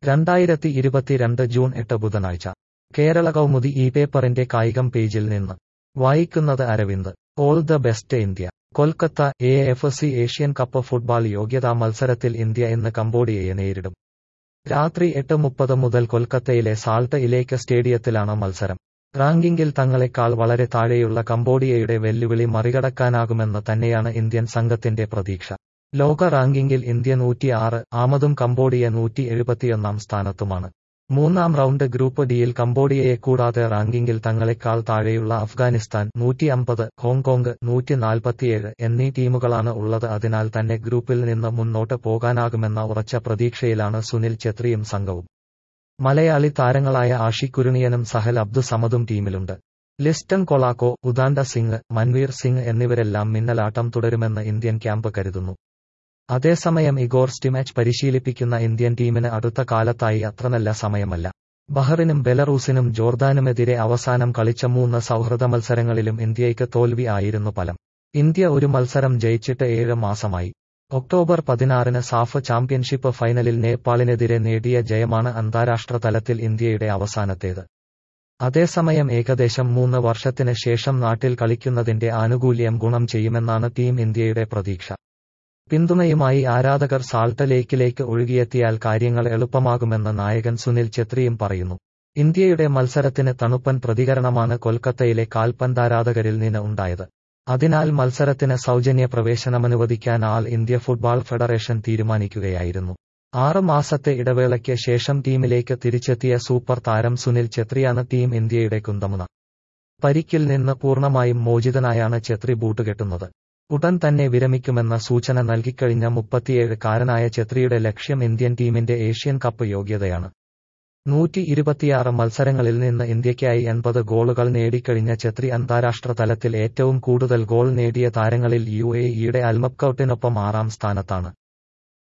രണ്ടായിരത്തി ഇരുപത്തിരണ്ട് ജൂൺ എട്ട് ബുധനാഴ്ച കേരള കൗമുദി ഈ പേപ്പറിന്റെ കായികം പേജിൽ നിന്ന് വായിക്കുന്നത് Aravind all the best India Kolkata A F C Asian cup football യോഗ്യതാ മത്സരത്തിൽ ഇന്ത്യ ഇന്ന് കംബോഡിയയെ നേരിടും രാത്രി എട്ട് മുപ്പത് മുതൽ കൊൽക്കത്തയിലെ സാൾട്ട് ഇലേക്ക് സ്റ്റേഡിയത്തിലാണ് മത്സരം റാങ്കിങ്ങിൽ തങ്ങളെക്കാൾ വളരെ താഴെയുള്ള കംബോഡിയയുടെ വെല്ലുവിളി മറികടക്കാനാകുമെന്ന് തന്നെയാണ് ഇന്ത്യൻ സംഘത്തിന്റെ പ്രതീക്ഷ ലോക റാങ്കിങ്ങിൽ ഇന്ത്യ നൂറ്റിയാറ് ആമതും കംബോഡിയ നൂറ്റി എഴുപത്തിയൊന്നാം സ്ഥാനത്തുമാണ് മൂന്നാം റൗണ്ട് ഗ്രൂപ്പ് ഡിയിൽ കംബോഡിയയെ കൂടാതെ റാങ്കിങ്ങിൽ തങ്ങളെക്കാൾ താഴെയുള്ള അഫ്ഗാനിസ്ഥാൻ നൂറ്റി അമ്പത് ഹോങ്കോങ് നൂറ്റി നാൽപ്പത്തിയേഴ് എന്നീ ടീമുകളാണ് ഉള്ളത് അതിനാൽ തന്നെ ഗ്രൂപ്പിൽ നിന്ന് മുന്നോട്ട് പോകാനാകുമെന്ന ഉറച്ച പ്രതീക്ഷയിലാണ് സുനിൽ ഛത്രിയും സംഘവും മലയാളി താരങ്ങളായ ആഷി കുരുണിയനും സഹൽ അബ്ദു സമദും ടീമിലുണ്ട് ലിസ്റ്റൺ കൊളാക്കോ ഉദാണ്ട സിംഗ് മൻവീർ സിംഗ് എന്നിവരെല്ലാം മിന്നലാട്ടം തുടരുമെന്ന് ഇന്ത്യൻ ക്യാമ്പ് കരുതുന്നു അതേസമയം ഇഗോർ സ്റ്റിമാച്ച് പരിശീലിപ്പിക്കുന്ന ഇന്ത്യൻ ടീമിന് അടുത്ത കാലത്തായി അത്ര നല്ല സമയമല്ല ബഹറിനും ബെലറൂസിനും ജോർദാനുമെതിരെ അവസാനം കളിച്ച മൂന്ന് സൗഹൃദ മത്സരങ്ങളിലും ഇന്ത്യയ്ക്ക് തോൽവി ആയിരുന്നു ഫലം ഇന്ത്യ ഒരു മത്സരം ജയിച്ചിട്ട് ഏഴ് മാസമായി ഒക്ടോബർ പതിനാറിന് സാഫ് ചാമ്പ്യൻഷിപ്പ് ഫൈനലിൽ നേപ്പാളിനെതിരെ നേടിയ ജയമാണ് അന്താരാഷ്ട്ര തലത്തിൽ ഇന്ത്യയുടെ അവസാനത്തേത് അതേസമയം ഏകദേശം മൂന്ന് വർഷത്തിന് ശേഷം നാട്ടിൽ കളിക്കുന്നതിന്റെ ആനുകൂല്യം ഗുണം ചെയ്യുമെന്നാണ് ടീം ഇന്ത്യയുടെ പ്രതീക്ഷ പിന്തുണയുമായി ആരാധകർ സാൾട്ട് ലേക്കിലേക്ക് ഒഴുകിയെത്തിയാൽ കാര്യങ്ങൾ എളുപ്പമാകുമെന്ന് നായകൻ സുനിൽ ഛത്രിയും പറയുന്നു ഇന്ത്യയുടെ മത്സരത്തിന് തണുപ്പൻ പ്രതികരണമാണ് കൊൽക്കത്തയിലെ കാൽപന്താരാധകരിൽ നിന്ന് ഉണ്ടായത് അതിനാൽ മത്സരത്തിന് സൗജന്യ പ്രവേശനമനുവദിക്കാൻ ആൾ ഇന്ത്യ ഫുട്ബോൾ ഫെഡറേഷൻ തീരുമാനിക്കുകയായിരുന്നു ആറ് മാസത്തെ ഇടവേളയ്ക്ക് ശേഷം ടീമിലേക്ക് തിരിച്ചെത്തിയ സൂപ്പർ താരം സുനിൽ ഛത്രിയാണ് ടീം ഇന്ത്യയുടെ കുന്തമുന പരിക്കിൽ നിന്ന് പൂർണ്ണമായും മോചിതനായാണ് ഛത്രി ബൂട്ടുകെട്ടുന്നത് ഉടൻ തന്നെ വിരമിക്കുമെന്ന സൂചന നൽകിക്കഴിഞ്ഞ മുപ്പത്തിയേഴ് കാരനായ ഛത്രിയുടെ ലക്ഷ്യം ഇന്ത്യൻ ടീമിന്റെ ഏഷ്യൻ കപ്പ് യോഗ്യതയാണ് നൂറ്റി ഇരുപത്തിയാറ് മത്സരങ്ങളിൽ നിന്ന് ഇന്ത്യയ്ക്കായി എൺപത് ഗോളുകൾ നേടിക്കഴിഞ്ഞ ഛത്രി അന്താരാഷ്ട്ര തലത്തിൽ ഏറ്റവും കൂടുതൽ ഗോൾ നേടിയ താരങ്ങളിൽ യു എ ഇയുടെ അൽമക്കൌട്ടിനൊപ്പം ആറാം സ്ഥാനത്താണ്